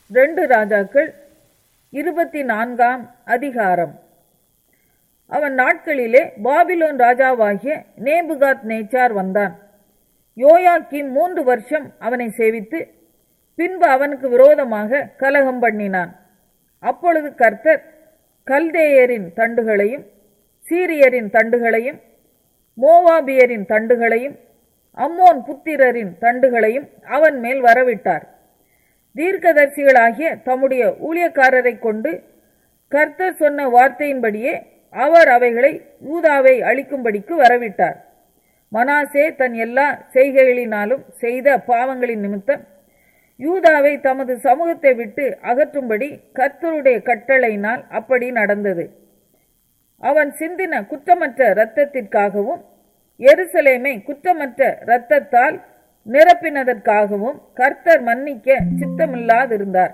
ரெண்டு ராஜாக்கள் இருபத்தி நான்காம் அதிகாரம் அவன் நாட்களிலே பாபிலோன் ராஜாவாகிய நேபுகாத் நேச்சார் வந்தான் யோயாக்கிம் மூன்று வருஷம் அவனை சேவித்து பின்பு அவனுக்கு விரோதமாக கலகம் பண்ணினான் அப்பொழுது கர்த்தர் கல்தேயரின் தண்டுகளையும் சீரியரின் தண்டுகளையும் மோவாபியரின் தண்டுகளையும் அம்மோன் புத்திரரின் தண்டுகளையும் அவன் மேல் வரவிட்டார் தீர்க்கதரிசிகளாகிய தம்முடைய ஊழியக்காரரை கொண்டு கர்த்தர் சொன்ன வார்த்தையின்படியே அவர் அவைகளை யூதாவை அழிக்கும்படிக்கு வரவிட்டார் மனாசே தன் எல்லா செய்கைகளினாலும் செய்த பாவங்களின் நிமித்தம் யூதாவை தமது சமூகத்தை விட்டு அகற்றும்படி கர்த்தருடைய கட்டளையினால் அப்படி நடந்தது அவன் சிந்தின குற்றமற்ற இரத்தத்திற்காகவும் எருசலேமை குற்றமற்ற இரத்தத்தால் நிரப்பினதற்காகவும் கர்த்தர் மன்னிக்க சித்தமில்லாதிருந்தார்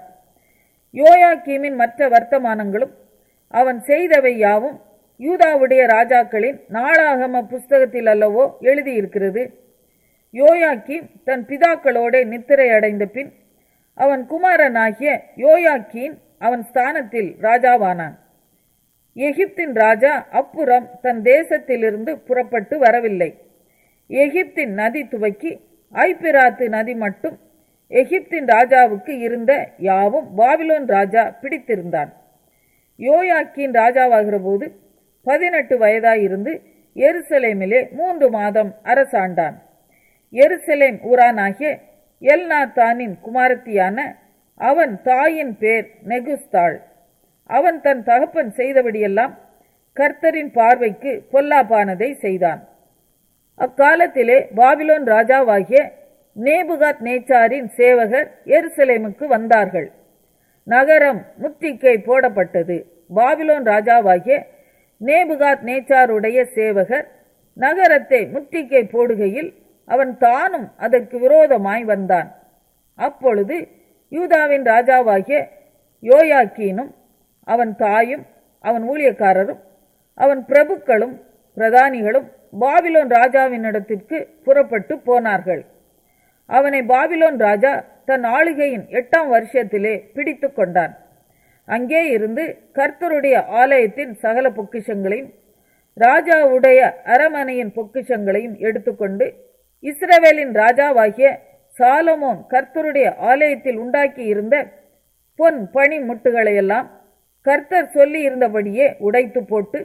யோயாக்கீமின் மற்ற வர்த்தமானங்களும் அவன் செய்தவை யாவும் யூதாவுடைய ராஜாக்களின் நாளாகம புஸ்தகத்தில் அல்லவோ எழுதியிருக்கிறது யோயாக்கீம் தன் பிதாக்களோட நித்திரை அடைந்த பின் அவன் குமாரனாகிய யோயாக்கீன் அவன் ஸ்தானத்தில் ராஜாவானான் எகிப்தின் ராஜா அப்புறம் தன் தேசத்திலிருந்து புறப்பட்டு வரவில்லை எகிப்தின் நதி துவக்கி ஐப்பிராத்து நதி மட்டும் எகிப்தின் ராஜாவுக்கு இருந்த யாவும் பாபிலோன் ராஜா பிடித்திருந்தான் யோயாக்கின் ராஜாவாகிற போது பதினெட்டு வயதாயிருந்து எருசலேமிலே மூன்று மாதம் அரசாண்டான் எருசலேம் ஊரானாகிய எல்நாத்தானின் குமாரத்தியான அவன் தாயின் பேர் நெகுஸ்தாள் அவன் தன் தகப்பன் செய்தபடியெல்லாம் கர்த்தரின் பார்வைக்கு பொல்லாப்பானதை செய்தான் அக்காலத்திலே பாபிலோன் ராஜாவாகிய நேபுகாத் நேச்சாரின் சேவகர் எருசலேமுக்கு வந்தார்கள் நகரம் முத்திக்கை போடப்பட்டது பாபிலோன் ராஜாவாகிய நேபுகாத் நேச்சாருடைய சேவகர் நகரத்தை முத்திக்கை போடுகையில் அவன் தானும் அதற்கு விரோதமாய் வந்தான் அப்பொழுது யூதாவின் ராஜாவாகிய யோயாக்கீனும் அவன் தாயும் அவன் ஊழியக்காரரும் அவன் பிரபுக்களும் பிரதானிகளும் பாபிலோன் ராஜாவினிடத்திற்கு புறப்பட்டு போனார்கள் அவனை பாபிலோன் ராஜா தன் ஆளுகையின் எட்டாம் வருஷத்திலே பிடித்து கொண்டான் அங்கே இருந்து கர்த்தருடைய ஆலயத்தின் சகல பொக்கிஷங்களையும் ராஜாவுடைய அரமனையின் பொக்கிஷங்களையும் எடுத்துக்கொண்டு இஸ்ரவேலின் ராஜாவாகிய சாலமோன் கர்த்தருடைய ஆலயத்தில் உண்டாக்கி இருந்த பொன் பனி முட்டுகளையெல்லாம் கர்த்தர் சொல்லி இருந்தபடியே உடைத்து போட்டு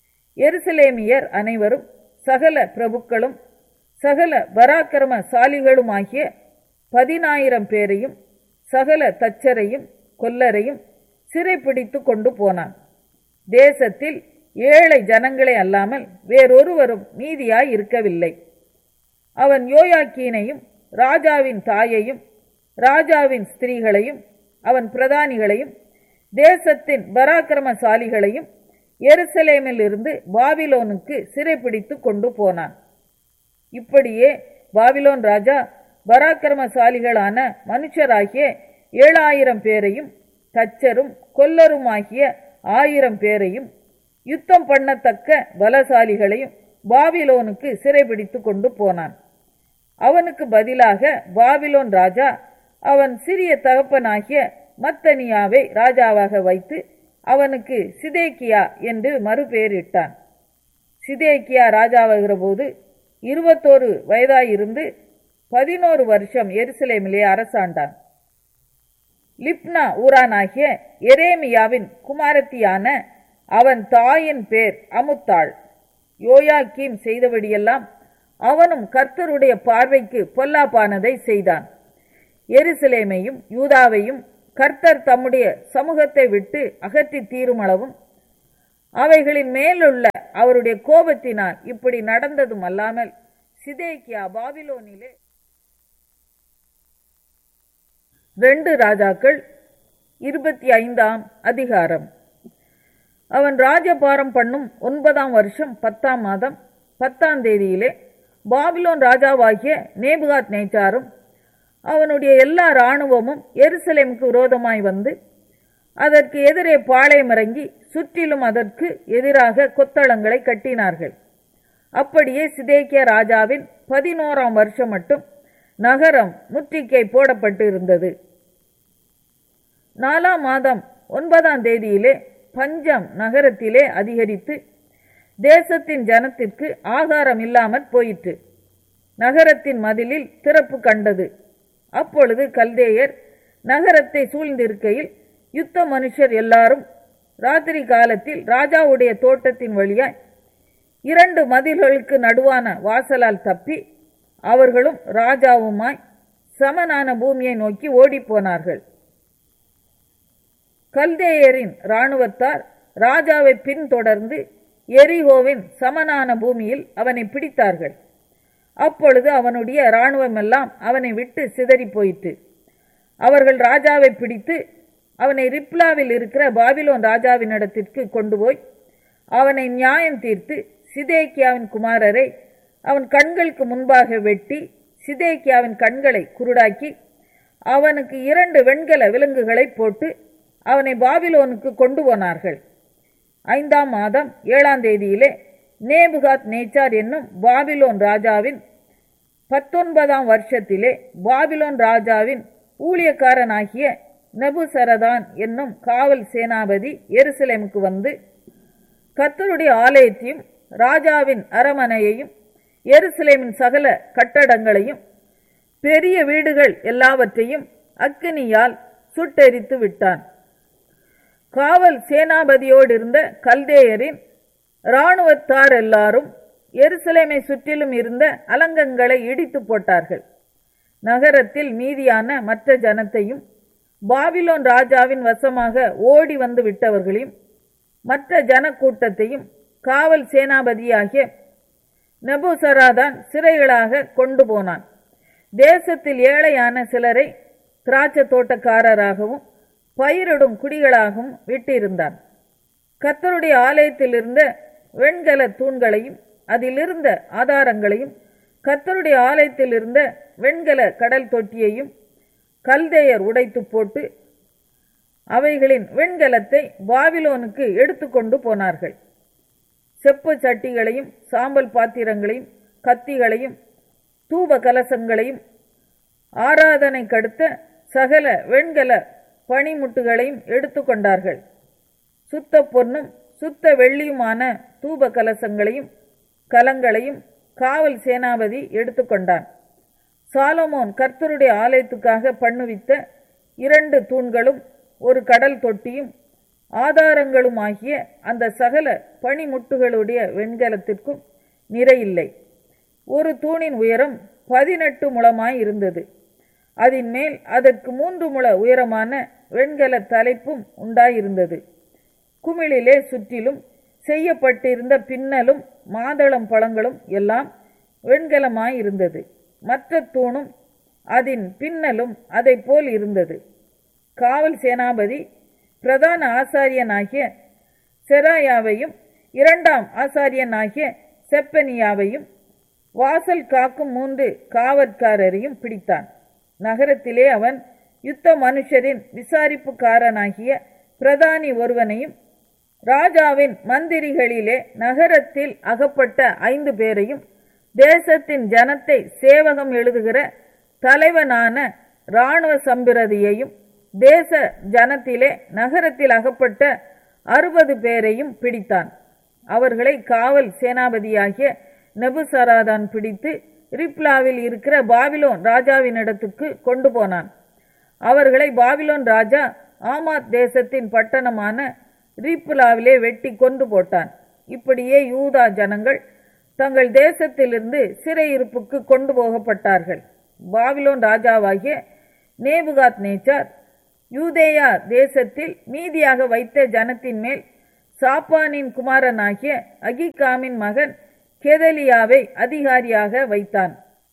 எருசலேமியர் அனைவரும் சகல பிரபுக்களும் சகல பராக்கிரமசாலிகளுமாகிய பதினாயிரம் பேரையும் சகல தச்சரையும் கொல்லரையும் சிறைப்பிடித்து கொண்டு போனான் தேசத்தில் ஏழை ஜனங்களே அல்லாமல் வேறொருவரும் மீதியாய் இருக்கவில்லை அவன் யோயாக்கீனையும் ராஜாவின் தாயையும் ராஜாவின் ஸ்திரீகளையும் அவன் பிரதானிகளையும் தேசத்தின் பராக்கிரமசாலிகளையும் எருசலேமில் இருந்து பாபிலோனுக்கு சிறைப்பிடித்து கொண்டு போனான் இப்படியே பாபிலோன் ராஜா பராக்கிரமசாலிகளான மனுஷராகிய ஏழாயிரம் பேரையும் தச்சரும் கொல்லருமாகிய ஆயிரம் பேரையும் யுத்தம் பண்ணத்தக்க பலசாலிகளையும் பாபிலோனுக்கு சிறைபிடித்து கொண்டு போனான் அவனுக்கு பதிலாக பாபிலோன் ராஜா அவன் சிறிய தகப்பனாகிய மத்தனியாவை ராஜாவாக வைத்து அவனுக்கு சிதேக்கியா என்று மறுபெயரிட்டான் சிதேக்கியா ராஜாவாகிற போது இருபத்தோரு வயதாயிருந்து பதினோரு வருஷம் எருசலேமிலே அரசாண்டான் லிப்னா ஊரானாகிய எரேமியாவின் குமாரத்தியான அவன் தாயின் பேர் அமுத்தாள் யோயாக்கீம் செய்தபடியெல்லாம் அவனும் கர்த்தருடைய பார்வைக்கு பொல்லாப்பானதை செய்தான் எருசலேமையும் யூதாவையும் கர்த்தர் தம்முடைய சமூகத்தை விட்டு அகற்றி தீருமளவும் அவைகளின் மேலுள்ள அவருடைய கோபத்தினால் இப்படி நடந்ததும் அல்லாமல் சிதேக்கியா பாபிலோனிலே ரெண்டு ராஜாக்கள் இருபத்தி ஐந்தாம் அதிகாரம் அவன் ராஜபாரம் பண்ணும் ஒன்பதாம் வருஷம் பத்தாம் மாதம் பத்தாம் தேதியிலே பாபிலோன் ராஜாவாகிய நேபுகாத் நேச்சாரும் அவனுடைய எல்லா இராணுவமும் எருசலேமுக்கு விரோதமாய் வந்து அதற்கு எதிரே பாளையம் இறங்கி சுற்றிலும் அதற்கு எதிராக கொத்தளங்களை கட்டினார்கள் அப்படியே சிதேக்கிய ராஜாவின் பதினோராம் வருஷம் மட்டும் நகரம் முற்றுகை போடப்பட்டு இருந்தது நாலாம் மாதம் ஒன்பதாம் தேதியிலே பஞ்சம் நகரத்திலே அதிகரித்து தேசத்தின் ஜனத்திற்கு ஆகாரம் இல்லாமற் போயிற்று நகரத்தின் மதிலில் திறப்பு கண்டது அப்பொழுது கல்தேயர் நகரத்தை சூழ்ந்திருக்கையில் யுத்த மனுஷர் எல்லாரும் ராத்திரி காலத்தில் ராஜாவுடைய தோட்டத்தின் வழியாய் இரண்டு மதில்களுக்கு நடுவான வாசலால் தப்பி அவர்களும் ராஜாவுமாய் சமனான பூமியை நோக்கி ஓடிப்போனார்கள் கல்தேயரின் இராணுவத்தார் ராஜாவை பின்தொடர்ந்து எரிகோவின் சமனான பூமியில் அவனை பிடித்தார்கள் அப்பொழுது அவனுடைய இராணுவமெல்லாம் அவனை விட்டு சிதறி போயிற்று அவர்கள் ராஜாவை பிடித்து அவனை ரிப்லாவில் இருக்கிற பாபிலோன் ராஜாவினிடத்திற்கு கொண்டு போய் அவனை நியாயம் தீர்த்து சிதேக்கியாவின் குமாரரை அவன் கண்களுக்கு முன்பாக வெட்டி சிதேக்கியாவின் கண்களை குருடாக்கி அவனுக்கு இரண்டு வெண்கல விலங்குகளை போட்டு அவனை பாபிலோனுக்கு கொண்டு போனார்கள் ஐந்தாம் மாதம் ஏழாம் தேதியிலே நேபுகாத் நேச்சார் என்னும் பாபிலோன் ராஜாவின் பத்தொன்பதாம் வருஷத்திலே பாபிலோன் ராஜாவின் ஊழியக்காரனாகிய நபுசரதான் என்னும் காவல் சேனாபதி எருசலேமுக்கு வந்து கர்த்தருடைய ஆலயத்தையும் ராஜாவின் அரமனையையும் எருசலேமின் சகல கட்டடங்களையும் பெரிய வீடுகள் எல்லாவற்றையும் அக்கினியால் சுட்டெரித்து விட்டான் காவல் சேனாபதியோடு இருந்த கல்தேயரின் இராணுவத்தார் எல்லாரும் எருசலேமை சுற்றிலும் இருந்த அலங்கங்களை இடித்து போட்டார்கள் நகரத்தில் மீதியான மற்ற ஜனத்தையும் பாபிலோன் ராஜாவின் வசமாக ஓடி வந்து விட்டவர்களையும் மற்ற ஜனக்கூட்டத்தையும் காவல் சேனாபதியாகிய நெபுசராதான் சிறைகளாக கொண்டு போனான் தேசத்தில் ஏழையான சிலரை திராட்சை தோட்டக்காரராகவும் பயிரிடும் குடிகளாகவும் விட்டிருந்தான் கர்த்தருடைய ஆலயத்தில் இருந்த வெண்கல தூண்களையும் அதிலிருந்த ஆதாரங்களையும் கர்த்தருடைய ஆலயத்தில் இருந்த வெண்கல கடல் தொட்டியையும் கல்தேயர் உடைத்து போட்டு அவைகளின் வெண்கலத்தை பாபிலோனுக்கு எடுத்துக்கொண்டு போனார்கள் செப்பு சட்டிகளையும் சாம்பல் பாத்திரங்களையும் கத்திகளையும் தூப கலசங்களையும் ஆராதனை கடுத்த சகல வெண்கல பனிமுட்டுகளையும் எடுத்துக்கொண்டார்கள் சுத்த பொன்னும் சுத்த வெள்ளியுமான தூப கலசங்களையும் கலங்களையும் காவல் சேனாபதி எடுத்துக்கொண்டான் சாலமோன் கர்த்தருடைய ஆலயத்துக்காக பண்ணுவித்த இரண்டு தூண்களும் ஒரு கடல் தொட்டியும் ஆதாரங்களுமாகிய அந்த சகல பனிமுட்டுகளுடைய வெண்கலத்திற்கும் நிறையில்லை ஒரு தூணின் உயரம் பதினெட்டு முழமாய் இருந்தது அதன் மேல் அதற்கு மூன்று முழ உயரமான வெண்கல தலைப்பும் உண்டாயிருந்தது குமிழிலே சுற்றிலும் செய்யப்பட்டிருந்த பின்னலும் மாதளம் பழங்களும் எல்லாம் வெண்கலமாயிருந்தது மற்ற தூணும் அதன் பின்னலும் அதை போல் இருந்தது காவல் சேனாபதி பிரதான ஆசாரியனாகிய செராயாவையும் இரண்டாம் ஆசாரியனாகிய செப்பனியாவையும் வாசல் காக்கும் மூன்று காவற்காரரையும் பிடித்தான் நகரத்திலே அவன் யுத்த மனுஷரின் விசாரிப்புக்காரனாகிய பிரதானி ஒருவனையும் ராஜாவின் மந்திரிகளிலே நகரத்தில் அகப்பட்ட ஐந்து பேரையும் தேசத்தின் ஜனத்தை சேவகம் எழுதுகிற தலைவனான இராணுவ சம்பிரதியையும் தேச ஜனத்திலே நகரத்தில் அகப்பட்ட அறுபது பேரையும் பிடித்தான் அவர்களை காவல் சேனாபதியாகிய நெபுசராதான் பிடித்து ரிப்லாவில் இருக்கிற பாபிலோன் ராஜாவினிடத்துக்கு கொண்டு போனான் அவர்களை பாபிலோன் ராஜா ஆமாத் தேசத்தின் பட்டணமான ரீப்புலாவிலே வெட்டி கொண்டு போட்டான் இப்படியே யூதா ஜனங்கள் தங்கள் தேசத்திலிருந்து சிறையிருப்புக்கு கொண்டு போகப்பட்டார்கள் பாபிலோன் ராஜாவாகிய நேபுகாத் நேச்சார் யூதேயா தேசத்தில் மீதியாக வைத்த ஜனத்தின் மேல் சாப்பானின் குமாரனாகிய அகிகாமின் மகன் கெதலியாவை அதிகாரியாக வைத்தான்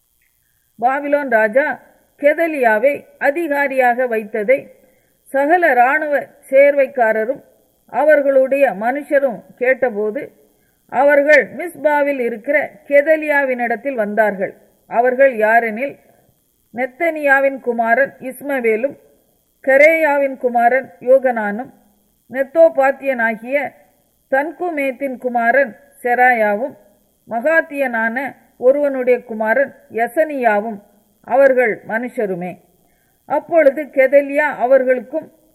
பாபிலோன் ராஜா கெதலியாவை அதிகாரியாக வைத்ததை சகல இராணுவ சேர்வைக்காரரும் அவர்களுடைய மனுஷரும் கேட்டபோது அவர்கள் மிஸ்பாவில் இருக்கிற கெதலியாவினிடத்தில் வந்தார்கள் அவர்கள் யாரெனில் நெத்தனியாவின் குமாரன் இஸ்மவேலும் கரேயாவின் குமாரன் யோகனானும் நெத்தோபாத்தியனாகிய தன்குமேத்தின் குமாரன் செராயாவும் மகாத்தியனான ஒருவனுடைய குமாரன் யசனியாவும் அவர்கள் மனுஷருமே அப்பொழுது கெதலியா அவர்களுக்கும்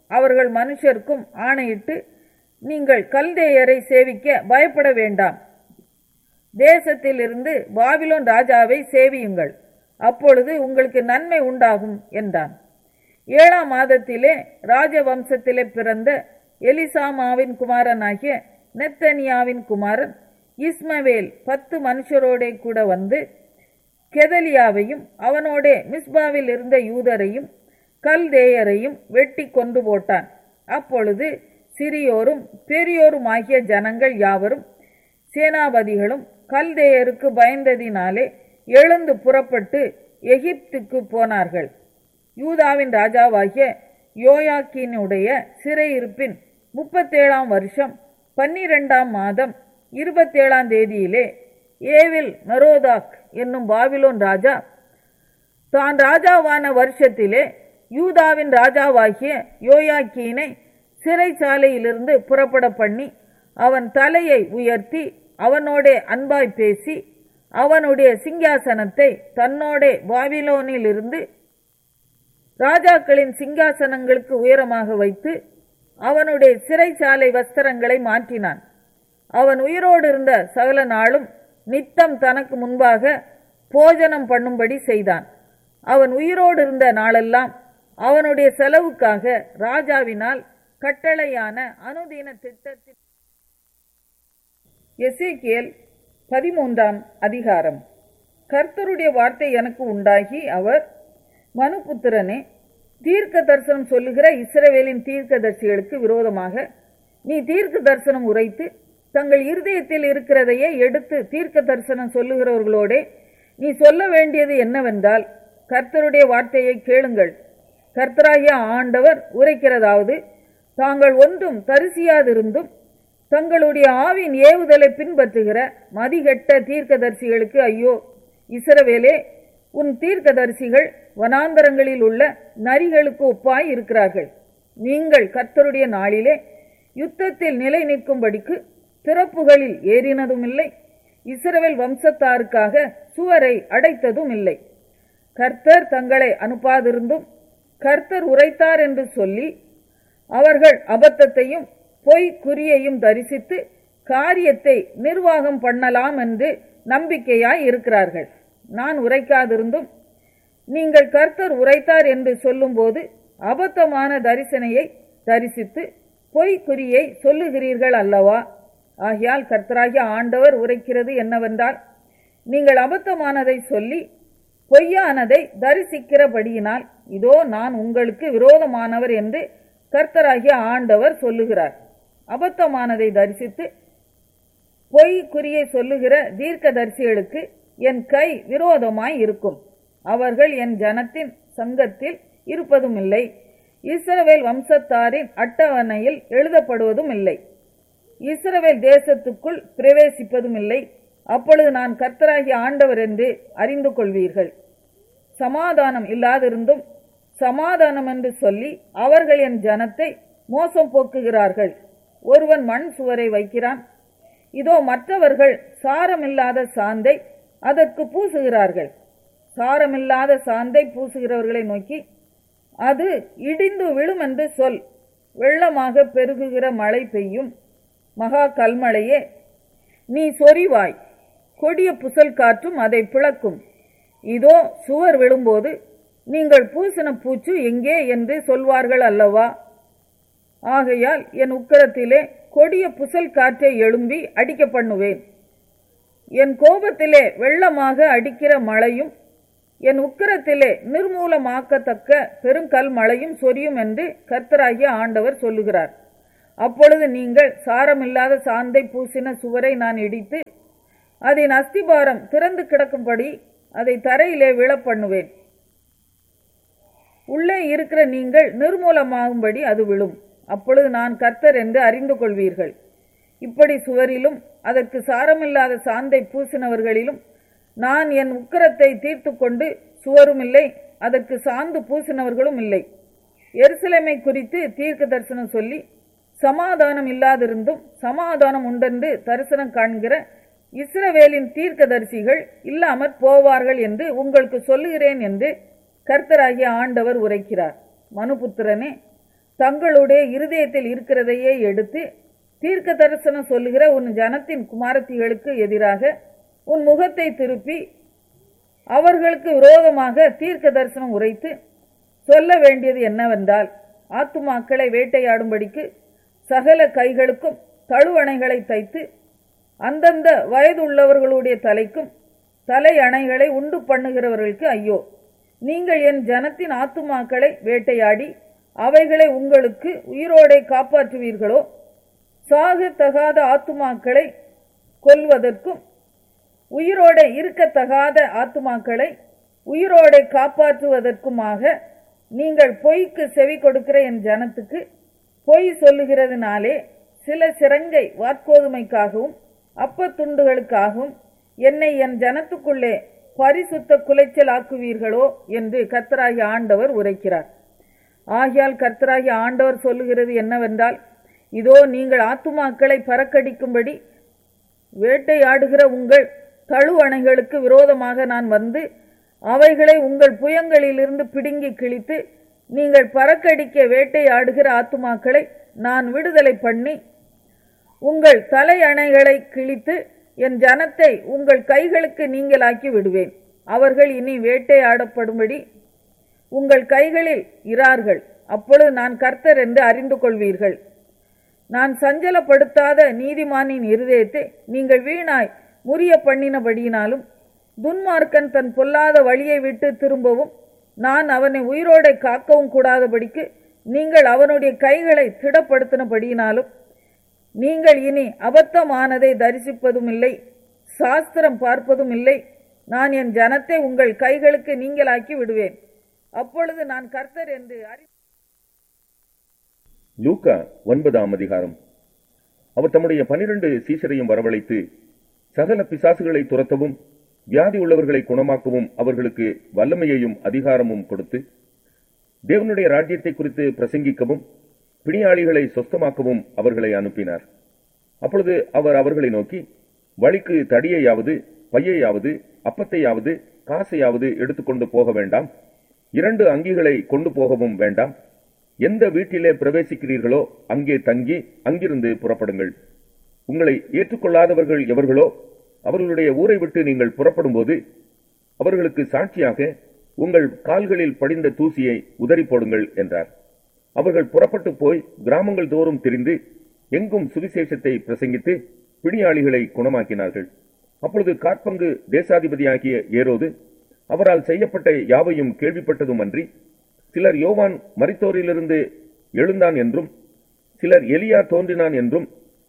அவர்கள் மனுஷருக்கும் ஆணையிட்டு நீங்கள் கல்தேயரை சேவிக்க பயப்பட வேண்டாம் தேசத்திலிருந்து பாபிலோன் ராஜாவை சேவியுங்கள் அப்பொழுது உங்களுக்கு நன்மை உண்டாகும் என்றான் ஏழாம் மாதத்திலே ராஜவம்சத்திலே பிறந்த எலிசாமாவின் குமாரனாகிய நெத்தனியாவின் குமாரன் இஸ்மவேல் பத்து மனுஷரோடே கூட வந்து கெதலியாவையும் அவனோடே மிஸ்பாவில் இருந்த யூதரையும் கல்தேயரையும் வெட்டி கொண்டு போட்டான் அப்பொழுது சிறியோரும் பெரியோருமாகிய ஜனங்கள் யாவரும் சேனாபதிகளும் கல்தேயருக்கு பயந்ததினாலே எழுந்து புறப்பட்டு எகிப்துக்கு போனார்கள் யூதாவின் ராஜாவாகிய யோயாக்கினுடைய சிறையிருப்பின் முப்பத்தேழாம் வருஷம் பன்னிரெண்டாம் மாதம் இருபத்தேழாம் தேதியிலே ஏவில் மெரோதாக் என்னும் பாபிலோன் ராஜா தான் ராஜாவான வருஷத்திலே யூதாவின் ராஜாவாகிய யோயாக்கீனை சிறைச்சாலையிலிருந்து புறப்பட பண்ணி அவன் தலையை உயர்த்தி அவனோடே அன்பாய் பேசி அவனுடைய சிங்காசனத்தை தன்னோடே பாபிலோனிலிருந்து ராஜாக்களின் சிங்காசனங்களுக்கு உயரமாக வைத்து அவனுடைய சிறைச்சாலை வஸ்திரங்களை மாற்றினான் அவன் உயிரோடு இருந்த சகல நாளும் நித்தம் தனக்கு முன்பாக போஜனம் பண்ணும்படி செய்தான் அவன் உயிரோடு இருந்த நாளெல்லாம் அவனுடைய செலவுக்காக ராஜாவினால் கட்டளையான அனுதின திட்டத்தில் எசேக்கியேல் பதிமூன்றாம் அதிகாரம் கர்த்தருடைய வார்த்தை எனக்கு உண்டாகி அவர் மனுபுத்திரனே தீர்க்க தரிசனம் சொல்லுகிற இஸ்ரவேலின் தீர்க்கதரிசிகளுக்கு விரோதமாக நீ தீர்க்க தரிசனம் உரைத்து தங்கள் இருதயத்தில் இருக்கிறதையே எடுத்து தீர்க்க தரிசனம் சொல்லுகிறவர்களோடே நீ சொல்ல வேண்டியது என்னவென்றால் கர்த்தருடைய வார்த்தையை கேளுங்கள் கர்த்தராகிய ஆண்டவர் உரைக்கிறதாவது தாங்கள் ஒன்றும் தரிசியாதிருந்தும் தங்களுடைய ஆவின் ஏவுதலை பின்பற்றுகிற மதிகெட்ட தீர்க்கதரிசிகளுக்கு ஐயோ இஸ்ரவேலே உன் தீர்க்கதரிசிகள் வனாந்தரங்களில் உள்ள நரிகளுக்கு ஒப்பாய் இருக்கிறார்கள் நீங்கள் கர்த்தருடைய நாளிலே யுத்தத்தில் நிலை நிற்கும்படிக்கு திறப்புகளில் ஏறினதும் இல்லை இஸ்ரவேல் வம்சத்தாருக்காக சுவரை அடைத்ததும் இல்லை கர்த்தர் தங்களை அனுப்பாதிருந்தும் கர்த்தர் உரைத்தார் என்று சொல்லி அவர்கள் அபத்தத்தையும் பொய் குறியையும் தரிசித்து காரியத்தை நிர்வாகம் பண்ணலாம் என்று நம்பிக்கையாய் இருக்கிறார்கள் நான் உரைக்காதிருந்தும் நீங்கள் கர்த்தர் உரைத்தார் என்று சொல்லும்போது அபத்தமான தரிசனையை தரிசித்து பொய் குறியை சொல்லுகிறீர்கள் அல்லவா ஆகையால் கர்த்தராகிய ஆண்டவர் உரைக்கிறது என்னவென்றால் நீங்கள் அபத்தமானதை சொல்லி பொய்யானதை தரிசிக்கிறபடியினால் இதோ நான் உங்களுக்கு விரோதமானவர் என்று கர்த்தராகிய ஆண்டவர் சொல்லுகிறார் அபத்தமானதை தரிசித்து பொய் குறியை சொல்லுகிற தீர்க்கதரிசிகளுக்கு என் கை விரோதமாய் இருக்கும் அவர்கள் என் ஜனத்தின் சங்கத்தில் இருப்பதும் இல்லை இஸ்ரவேல் வம்சத்தாரின் அட்டவணையில் எழுதப்படுவதும் இல்லை இஸ்ரவேல் தேசத்துக்குள் பிரவேசிப்பதும் இல்லை அப்பொழுது நான் கர்த்தராகிய ஆண்டவர் என்று அறிந்து கொள்வீர்கள் சமாதானம் இல்லாதிருந்தும் சமாதானம் என்று சொல்லி அவர்கள் என் ஜனத்தை மோசம் போக்குகிறார்கள் ஒருவன் மண் சுவரை வைக்கிறான் இதோ மற்றவர்கள் சாரமில்லாத சாந்தை அதற்கு பூசுகிறார்கள் சாரமில்லாத சாந்தை பூசுகிறவர்களை நோக்கி அது இடிந்து விழும் என்று சொல் வெள்ளமாக பெருகுகிற மழை பெய்யும் மகா கல்மழையே நீ சொரிவாய் கொடிய புசல் காற்றும் அதை பிளக்கும் இதோ சுவர் விழும்போது நீங்கள் பூசின பூச்சு எங்கே என்று சொல்வார்கள் அல்லவா ஆகையால் என் உக்கரத்திலே கொடிய புசல் காற்றை எழும்பி அடிக்க பண்ணுவேன் என் கோபத்திலே வெள்ளமாக அடிக்கிற மழையும் என் உக்கரத்திலே நிர்மூலமாக்கத்தக்க பெருங்கல் மழையும் சொரியும் என்று கர்த்தராகிய ஆண்டவர் சொல்லுகிறார் அப்பொழுது நீங்கள் சாரமில்லாத சாந்தை பூசின சுவரை நான் இடித்து அதன் அஸ்திபாரம் திறந்து கிடக்கும்படி அதை தரையிலே விழ பண்ணுவேன் உள்ளே இருக்கிற நீங்கள் நிர்மூலமாகும்படி அது விழும் அப்பொழுது நான் கர்த்தர் என்று அறிந்து கொள்வீர்கள் இப்படி சுவரிலும் அதற்கு சாரமில்லாத சாந்தை பூசினவர்களிலும் நான் என் உக்கரத்தை தீர்த்து கொண்டு சுவரும் இல்லை அதற்கு சாந்து பூசினவர்களும் இல்லை எருசலேமை குறித்து தீர்க்க தரிசனம் சொல்லி சமாதானம் இல்லாதிருந்தும் சமாதானம் உண்டென்று தரிசனம் காண்கிற இஸ்ரவேலின் தீர்க்கதரிசிகள் இல்லாமற் போவார்கள் என்று உங்களுக்கு சொல்லுகிறேன் என்று கர்த்தராகிய ஆண்டவர் உரைக்கிறார் மனுபுத்திரனே தங்களுடைய இருதயத்தில் இருக்கிறதையே எடுத்து தீர்க்க தரிசனம் சொல்லுகிற உன் ஜனத்தின் குமாரத்திகளுக்கு எதிராக உன் முகத்தை திருப்பி அவர்களுக்கு விரோதமாக தீர்க்க தரிசனம் உரைத்து சொல்ல வேண்டியது என்னவென்றால் ஆத்துமாக்களை வேட்டையாடும்படிக்கு சகல கைகளுக்கும் தழுவணைகளை தைத்து அந்தந்த வயதுள்ளவர்களுடைய தலைக்கும் தலை அணைகளை உண்டு பண்ணுகிறவர்களுக்கு ஐயோ நீங்கள் என் ஜனத்தின் ஆத்துமாக்களை வேட்டையாடி அவைகளை உங்களுக்கு உயிரோடே காப்பாற்றுவீர்களோ சாகத்தகாத ஆத்துமாக்களை கொல்வதற்கும் உயிரோட இருக்கத்தகாத ஆத்துமாக்களை உயிரோட காப்பாற்றுவதற்குமாக நீங்கள் பொய்க்கு செவி கொடுக்கிற என் ஜனத்துக்கு பொய் சொல்லுகிறதுனாலே சில சிறங்கை வார்க்கோதுமைக்காகவும் அப்பத்துண்டுகளுக்காகவும் என்னை என் ஜனத்துக்குள்ளே பரிசுத்த குலைச்சல் ஆக்குவீர்களோ என்று கர்த்தராகிய ஆண்டவர் உரைக்கிறார் ஆகியால் கர்த்தராகிய ஆண்டவர் சொல்லுகிறது என்னவென்றால் இதோ நீங்கள் ஆத்துமாக்களை பறக்கடிக்கும்படி வேட்டையாடுகிற உங்கள் தழுவணைகளுக்கு விரோதமாக நான் வந்து அவைகளை உங்கள் புயங்களிலிருந்து பிடுங்கி கிழித்து நீங்கள் பறக்கடிக்க வேட்டையாடுகிற ஆத்துமாக்களை நான் விடுதலை பண்ணி உங்கள் தலை அணைகளை கிழித்து என் ஜனத்தை உங்கள் கைகளுக்கு நீங்களாக்கி விடுவேன் அவர்கள் இனி வேட்டையாடப்படும்படி உங்கள் கைகளில் இரார்கள் அப்பொழுது நான் கர்த்தர் என்று அறிந்து கொள்வீர்கள் நான் சஞ்சலப்படுத்தாத நீதிமானின் இருதயத்தை நீங்கள் வீணாய் முறிய பண்ணினபடியினாலும் துன்மார்க்கன் தன் பொல்லாத வழியை விட்டு திரும்பவும் நான் அவனை உயிரோடை காக்கவும் கூடாதபடிக்கு நீங்கள் அவனுடைய கைகளை திடப்படுத்தினபடியினாலும் நீங்கள் இனி அபத்தமானதை தரிசிப்பதும் இல்லை சாஸ்திரம் பார்ப்பதும் இல்லை நான் என் ஜனத்தை உங்கள் கைகளுக்கு நீங்களாக்கி விடுவேன் அப்பொழுது நான் கர்த்தர் என்று அறி லூக்கா ஒன்பதாம் அதிகாரம் அவர் தம்முடைய பனிரெண்டு சீசரையும் வரவழைத்து சகல பிசாசுகளை துரத்தவும் வியாதி உள்ளவர்களை குணமாக்கவும் அவர்களுக்கு வல்லமையையும் அதிகாரமும் கொடுத்து தேவனுடைய ராஜ்யத்தை குறித்து பிரசங்கிக்கவும் பிணியாளிகளை சொஸ்தமாக்கவும் அவர்களை அனுப்பினார் அப்பொழுது அவர் அவர்களை நோக்கி வழிக்கு தடியையாவது பையையாவது அப்பத்தையாவது காசையாவது எடுத்துக்கொண்டு போக வேண்டாம் இரண்டு அங்கிகளை கொண்டு போகவும் வேண்டாம் எந்த வீட்டிலே பிரவேசிக்கிறீர்களோ அங்கே தங்கி அங்கிருந்து புறப்படுங்கள் உங்களை ஏற்றுக்கொள்ளாதவர்கள் எவர்களோ அவர்களுடைய ஊரை விட்டு நீங்கள் புறப்படும்போது அவர்களுக்கு சாட்சியாக உங்கள் கால்களில் படிந்த தூசியை உதறி போடுங்கள் என்றார் அவர்கள் புறப்பட்டு போய் கிராமங்கள் தோறும் திரிந்து எங்கும் சுவிசேஷத்தை பிரசங்கித்து பிணியாளிகளை குணமாக்கினார்கள் அப்பொழுது காற்பங்கு தேசாதிபதியாகிய ஏரோது அவரால் செய்யப்பட்ட யாவையும் கேள்விப்பட்டதும் அன்றி சிலர் யோவான் மரித்தோரிலிருந்து எழுந்தான் என்றும் சிலர் எலியா தோன்றினான் என்றும்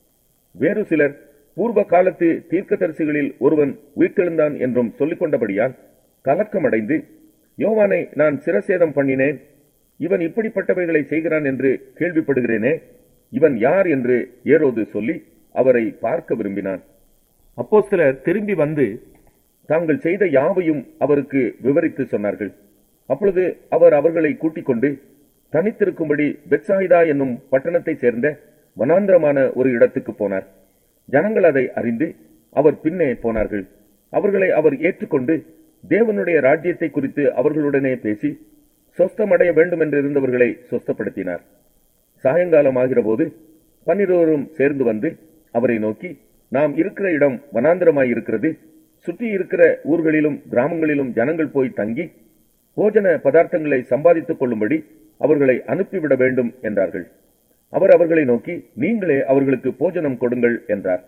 வேறு சிலர் பூர்வ காலத்து தீர்க்கதரிசிகளில் ஒருவன் உயிர்த்தெழுந்தான் என்றும் சொல்லிக் கொண்டபடியால் கலக்கமடைந்து யோவானை நான் சிரசேதம் பண்ணினேன் இவன் இப்படிப்பட்டவைகளை செய்கிறான் என்று கேள்விப்படுகிறேனே இவன் யார் என்று ஏரோது சொல்லி அவரை பார்க்க விரும்பினான் அப்போஸ்தலர் திரும்பி வந்து தாங்கள் செய்த யாவையும் அவருக்கு விவரித்து சொன்னார்கள் அப்பொழுது அவர் அவர்களை கூட்டிக் கொண்டு தனித்திருக்கும்படி பெட்சாயிதா என்னும் பட்டணத்தைச் சேர்ந்த வனாந்திரமான ஒரு இடத்துக்கு போனார் ஜனங்கள் அதை அறிந்து அவர் பின்னே போனார்கள் அவர்களை அவர் ஏற்றுக்கொண்டு தேவனுடைய ராஜ்யத்தை குறித்து அவர்களுடனே பேசி சொஸ்தமடைய வேண்டும் என்று இருந்தவர்களை சொஸ்தப்படுத்தினார் சாயங்காலம் ஆகிற போது பன்னிருவரும் சேர்ந்து வந்து அவரை நோக்கி நாம் இருக்கிற இடம் வனாந்திரமாய் இருக்கிறது சுற்றி இருக்கிற ஊர்களிலும் கிராமங்களிலும் ஜனங்கள் போய் தங்கி போஜன பதார்த்தங்களை சம்பாதித்துக் கொள்ளும்படி அவர்களை அனுப்பிவிட வேண்டும் என்றார்கள் அவர் அவர்களை நோக்கி நீங்களே அவர்களுக்கு போஜனம் கொடுங்கள் என்றார்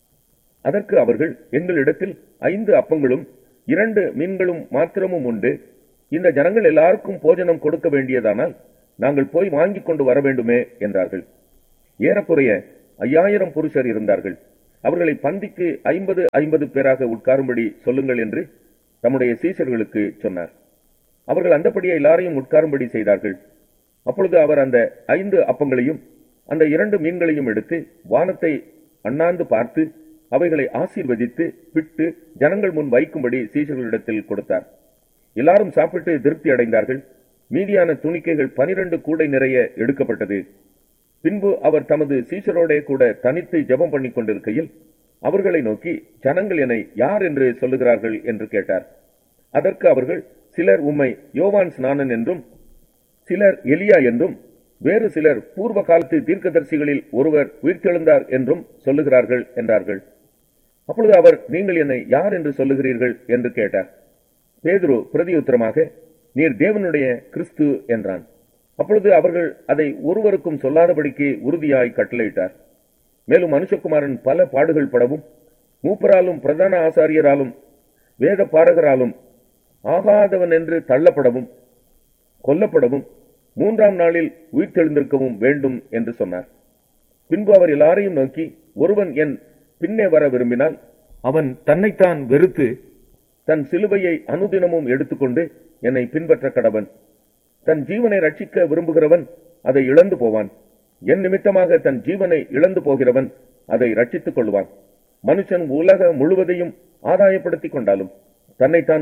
அதற்கு அவர்கள் எங்களிடத்தில் ஐந்து அப்பங்களும் இரண்டு மீன்களும் மாத்திரமும் உண்டு இந்த ஜனங்கள் எல்லாருக்கும் போஜனம் கொடுக்க வேண்டியதானால் நாங்கள் போய் வாங்கிக் கொண்டு வர வேண்டுமே என்றார்கள் ஏறக்குறைய ஐயாயிரம் புருஷர் இருந்தார்கள் அவர்களை பந்திக்கு ஐம்பது ஐம்பது பேராக உட்காரும்படி சொல்லுங்கள் என்று தம்முடைய சீசர்களுக்கு சொன்னார் அவர்கள் அந்தபடியே எல்லாரையும் உட்காரும்படி செய்தார்கள் அப்பொழுது அவர் அந்த ஐந்து அப்பங்களையும் அந்த இரண்டு மீன்களையும் எடுத்து வானத்தை அண்ணாந்து பார்த்து அவைகளை ஆசீர்வதித்து பிட்டு ஜனங்கள் முன் வைக்கும்படி சீசர்களிடத்தில் கொடுத்தார் எல்லாரும் சாப்பிட்டு திருப்தி அடைந்தார்கள் மீதியான துணிக்கைகள் பனிரெண்டு கூடை நிறைய எடுக்கப்பட்டது பின்பு அவர் தமது சீசரோடே கூட தனித்து ஜெபம் பண்ணிக் கொண்டிருக்கையில் அவர்களை நோக்கி ஜனங்கள் என்னை யார் என்று சொல்லுகிறார்கள் என்று கேட்டார் அதற்கு அவர்கள் சிலர் உம்மை யோவான் ஸ்நானன் என்றும் சிலர் எலியா என்றும் வேறு சிலர் பூர்வ காலத்து தீர்க்கதரிசிகளில் ஒருவர் உயிர்த்தெழுந்தார் என்றும் சொல்லுகிறார்கள் என்றார்கள் அப்பொழுது அவர் நீங்கள் என்னை யார் என்று சொல்லுகிறீர்கள் என்று கேட்டார் பேதுரு பிரதியுத்தரமாக நீர் தேவனுடைய கிறிஸ்து என்றான் அப்பொழுது அவர்கள் அதை ஒருவருக்கும் சொல்லாதபடிக்கு உறுதியாய் கட்டளையிட்டார் மேலும் மனுஷகுமாரன் பல பாடுகள் படவும் மூப்பராலும் பிரதான ஆசாரியராலும் வேத பாரகராலும் ஆகாதவன் என்று தள்ளப்படவும் கொல்லப்படவும் மூன்றாம் நாளில் உயிர்த்தெழுந்திருக்கவும் வேண்டும் என்று சொன்னார் பின்பு அவர் எல்லாரையும் நோக்கி ஒருவன் என் பின்னே வர விரும்பினால் அவன் தன்னைத்தான் வெறுத்து தன் சிலுவையை அனுதினமும் எடுத்துக்கொண்டு என்னை பின்பற்ற கடவன் தன் ஜீவனை ரட்சிக்க விரும்புகிறவன் அதை இழந்து போவான் என் நிமித்தமாக தன் ஜீவனை இழந்து போகிறவன் அதை ரட்சித்துக் கொள்வான் மனுஷன் உலக முழுவதையும் ஆதாயப்படுத்திக் கொண்டாலும் தன்னைத்தான்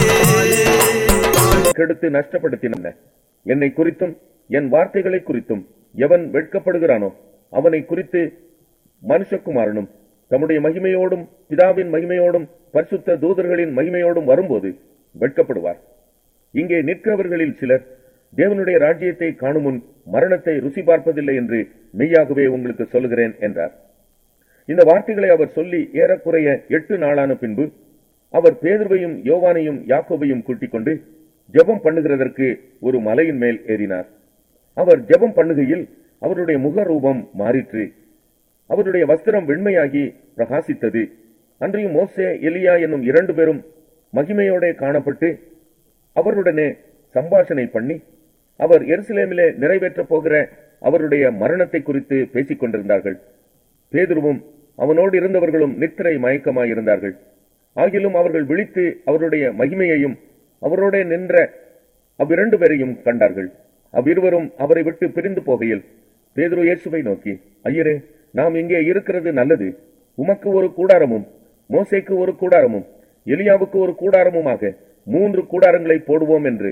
கெடுத்து நஷ்டப்படுத்தின என்னை குறித்தும் என் வார்த்தைகளை குறித்தும் எவன் வெட்கப்படுகிறானோ அவனை குறித்து மனுஷகுமாரனும் தம்முடைய மகிமையோடும் பிதாவின் மகிமையோடும் பரிசுத்த தூதர்களின் மகிமையோடும் வரும்போது வெட்கப்படுவார் இங்கே நிற்கிறவர்களில் சிலர் தேவனுடைய ராஜ்யத்தை காணும் முன் மரணத்தை ருசி பார்ப்பதில்லை என்று மெய்யாகவே உங்களுக்கு சொல்லுகிறேன் என்றார் இந்த வார்த்தைகளை அவர் சொல்லி ஏறக்குறைய எட்டு நாளான பின்பு அவர் பேதுருவையும் யோவானையும் யாக்கோபையும் கூட்டிக் கொண்டு ஜெபம் பண்ணுகிறதற்கு ஒரு மலையின் மேல் ஏறினார் அவர் ஜெபம் பண்ணுகையில் அவருடைய முகரூபம் மாறிற்று அவருடைய வஸ்திரம் வெண்மையாகி பிரகாசித்தது அன்றையும் மோசே எலியா என்னும் இரண்டு பேரும் மகிமையோட காணப்பட்டு அவருடனே சம்பாஷணை பண்ணி அவர் எருசலேமிலே நிறைவேற்றப் போகிற அவருடைய மரணத்தை குறித்து பேசிக் கொண்டிருந்தார்கள் பேதுருவும் அவனோடு இருந்தவர்களும் நித்திரை மயக்கமாய் இருந்தார்கள் ஆகிலும் அவர்கள் விழித்து அவருடைய மகிமையையும் அவரோட நின்ற அவ்விரண்டு பேரையும் கண்டார்கள் அவ்விருவரும் அவரை விட்டு பிரிந்து போகையில் பேதுரு இயேசுவை நோக்கி ஐயரே நாம் இங்கே இருக்கிறது நல்லது உமக்கு ஒரு கூடாரமும் மோசேக்கு ஒரு கூடாரமும் எலியாவுக்கு ஒரு கூடாரமுமாக மூன்று கூடாரங்களை போடுவோம் என்று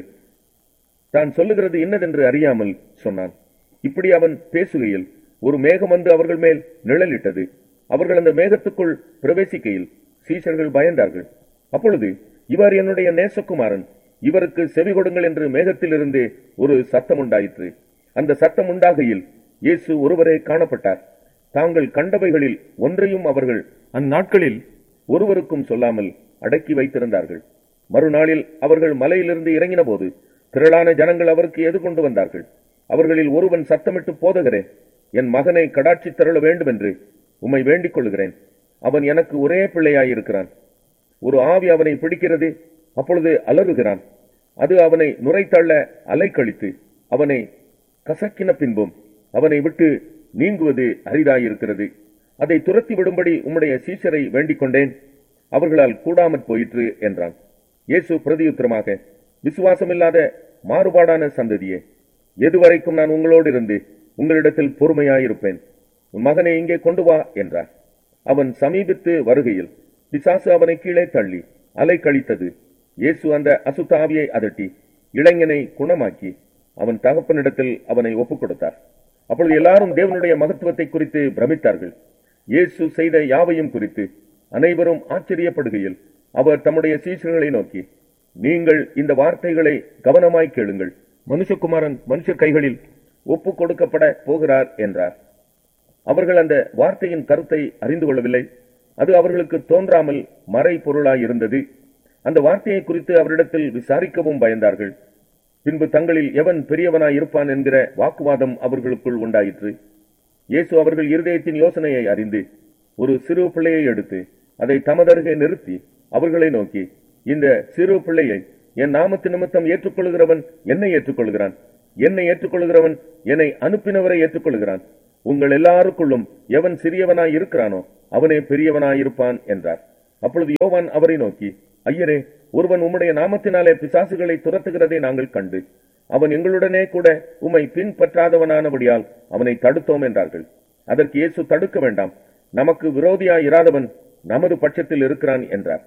தான் சொல்லுகிறது இன்னதென்று அறியாமல் சொன்னான் இப்படி அவன் பேசுகையில் ஒரு மேகம் வந்து அவர்கள் மேல் நிழலிட்டது அவர்கள் அந்த மேகத்துக்குள் பிரவேசிக்கையில் சீஷர்கள் பயந்தார்கள் அப்பொழுது இவர் என்னுடைய நேசகுமாரன் இவருக்கு செவி கொடுங்கள் என்று மேகத்திலிருந்து ஒரு சத்தம் உண்டாயிற்று அந்த சத்தம் உண்டாகையில் இயேசு ஒருவரே காணப்பட்டார் தாங்கள் கண்டவைகளில் ஒன்றையும் அவர்கள் அந்நாட்களில் ஒருவருக்கும் சொல்லாமல் அடக்கி வைத்திருந்தார்கள் மறுநாளில் அவர்கள் மலையிலிருந்து இறங்கின போது திரளான ஜனங்கள் அவருக்கு எதிர்கொண்டு வந்தார்கள் அவர்களில் ஒருவன் சத்தமிட்டு போதகரே என் மகனை கடாட்சி தருள வேண்டும் என்று உம்மை வேண்டிக் கொள்கிறேன் அவன் எனக்கு ஒரே பிள்ளையாயிருக்கிறான் ஒரு ஆவி அவனை பிடிக்கிறது அப்பொழுது அலறுகிறான் அது அவனை நுரைத்தள்ள அலைக்கழித்து அவனை கசக்கின பின்பும் அவனை விட்டு நீங்குவது அரிதாயிருக்கிறது அதை துரத்தி விடும்படி உம்முடைய சீஷரை வேண்டிக் கொண்டேன் அவர்களால் கூடாமற் போயிற்று என்றான் இயேசு பிரதியுத்தரமாக விசுவாசமில்லாத மாறுபாடான சந்ததியே எதுவரைக்கும் நான் உங்களோடு இருந்து உங்களிடத்தில் பொறுமையாயிருப்பேன் உன் மகனை இங்கே கொண்டு வா என்றார் அவன் சமீபித்து வருகையில் பிசாசு அவனை கீழே தள்ளி அலை கழித்தது இயேசு அந்த அசுத்த ஆவியை அதட்டி இளைஞனை குணமாக்கி அவன் தகப்பனிடத்தில் அவனை ஒப்புக் கொடுத்தார் அப்பொழுது எல்லாரும் தேவனுடைய மகத்துவத்தை குறித்து பிரமித்தார்கள் இயேசு செய்த யாவையும் குறித்து அனைவரும் ஆச்சரியப்படுகையில் அவர் தம்முடைய சீசர்களை நோக்கி நீங்கள் இந்த வார்த்தைகளை கவனமாய் கேளுங்கள் மனுஷகுமாரன் மனுஷர் கைகளில் ஒப்புக் கொடுக்கப்பட போகிறார் என்றார் அவர்கள் அந்த வார்த்தையின் கருத்தை அறிந்து கொள்ளவில்லை அது அவர்களுக்கு தோன்றாமல் மறை பொருளாய் இருந்தது அந்த வார்த்தையை குறித்து அவரிடத்தில் விசாரிக்கவும் பயந்தார்கள் பின்பு தங்களில் எவன் பெரியவனாய் இருப்பான் என்கிற வாக்குவாதம் அவர்களுக்குள் உண்டாயிற்று இயேசு அவர்கள் இருதயத்தின் யோசனையை அறிந்து ஒரு சிறு பிள்ளையை எடுத்து அதை தமதருகே நிறுத்தி அவர்களை நோக்கி இந்த சிறு பிள்ளையை என் நாமத்து நிமித்தம் ஏற்றுக்கொள்கிறவன் என்னை ஏற்றுக்கொள்கிறான் என்னை ஏற்றுக்கொள்கிறவன் என்னை அனுப்பினவரை ஏற்றுக்கொள்கிறான் உங்கள் எல்லாருக்குள்ளும் எவன் சிறியவனாய் இருக்கிறானோ அவனே பெரியவனாய் இருப்பான் என்றார் அப்பொழுது யோவான் அவரை நோக்கி ஐயரே ஒருவன் உம்முடைய நாமத்தினாலே பிசாசுகளை துரத்துகிறதை நாங்கள் கண்டு அவன் எங்களுடனே கூட உம்மை பின்பற்றாதவனானபடியால் அவனை தடுத்தோம் என்றார்கள் அதற்கு இயேசு தடுக்க வேண்டாம் நமக்கு விரோதியாய் இராதவன் நமது பட்சத்தில் இருக்கிறான் என்றார்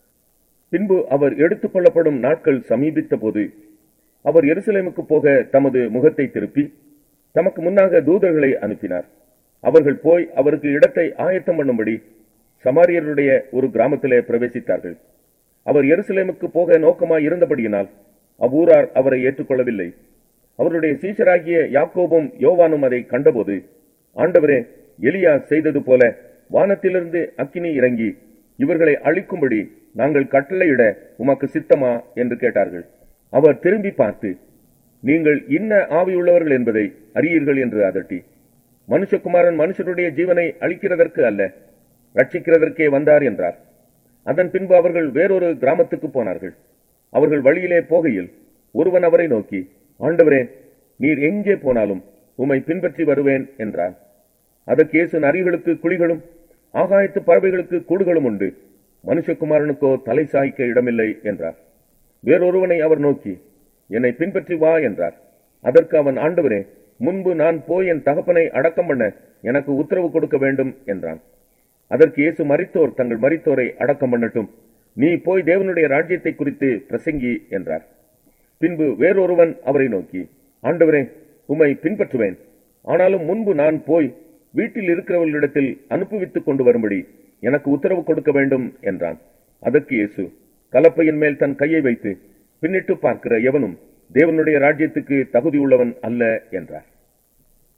பின்பு அவர் எடுத்துக் கொள்ளப்படும் நாட்கள் சமீபித்த போது அவர் எருசலேமுக்கு போக தமது முகத்தை திருப்பி தமக்கு முன்னாக தூதர்களை அனுப்பினார் அவர்கள் போய் அவருக்கு இடத்தை ஆயத்தம் பண்ணும்படி சமாரியருடைய ஒரு கிராமத்திலே பிரவேசித்தார்கள் அவர் எருசலேமுக்கு போக நோக்கமாய் இருந்தபடியினால் அவ்வூரார் அவரை ஏற்றுக்கொள்ளவில்லை அவருடைய சீஷராகிய யாக்கோபும் யோவானும் அதை கண்டபோது ஆண்டவரே எலியா செய்தது போல வானத்திலிருந்து அக்கினி இறங்கி இவர்களை அழிக்கும்படி நாங்கள் கட்டளையிட உமக்கு சித்தமா என்று கேட்டார்கள் அவர் திரும்பி பார்த்து நீங்கள் இன்ன ஆவியுள்ளவர்கள் என்பதை அறியீர்கள் என்று அதட்டி மனுஷகுமாரன் மனுஷருடைய ஜீவனை அழிக்கிறதற்கு அல்ல ரட்சிக்கிறதற்கே வந்தார் என்றார் அதன் பின்பு அவர்கள் வேறொரு கிராமத்துக்கு போனார்கள் அவர்கள் வழியிலே போகையில் ஒருவன் அவரை நோக்கி ஆண்டவரே நீர் எங்கே போனாலும் உம்மை பின்பற்றி வருவேன் என்றான் அதற்கு இயேசு நரிகளுக்கு குழிகளும் ஆகாயத்து பறவைகளுக்கு கூடுகளும் உண்டு மனுஷகுமாரனுக்கோ தலை சாய்க்க இடமில்லை என்றார் வேறொருவனை அவர் நோக்கி என்னை பின்பற்றி வா என்றார் அதற்கு அவன் ஆண்டவரே முன்பு நான் போய் என் தகப்பனை அடக்கம் பண்ண எனக்கு உத்தரவு கொடுக்க வேண்டும் என்றான் அதற்கு இயேசு மரித்தோர் தங்கள் மரித்தோரை அடக்கம் பண்ணட்டும் நீ போய் தேவனுடைய ராஜ்யத்தை குறித்து பிரசங்கி என்றார் பின்பு வேறொருவன் அவரை நோக்கி ஆண்டவரே உம்மை பின்பற்றுவேன் ஆனாலும் முன்பு நான் போய் வீட்டில் இருக்கிறவர்களிடத்தில் அனுப்புவித்துக் கொண்டு வரும்படி எனக்கு உத்தரவு கொடுக்க வேண்டும் என்றான் அதற்கு இயேசு கலப்பையின் மேல் தன் கையை வைத்து பின்னிட்டு பார்க்கிற எவனும் தேவனுடைய ராஜ்யத்துக்கு தகுதியுள்ளவன் அல்ல என்றார்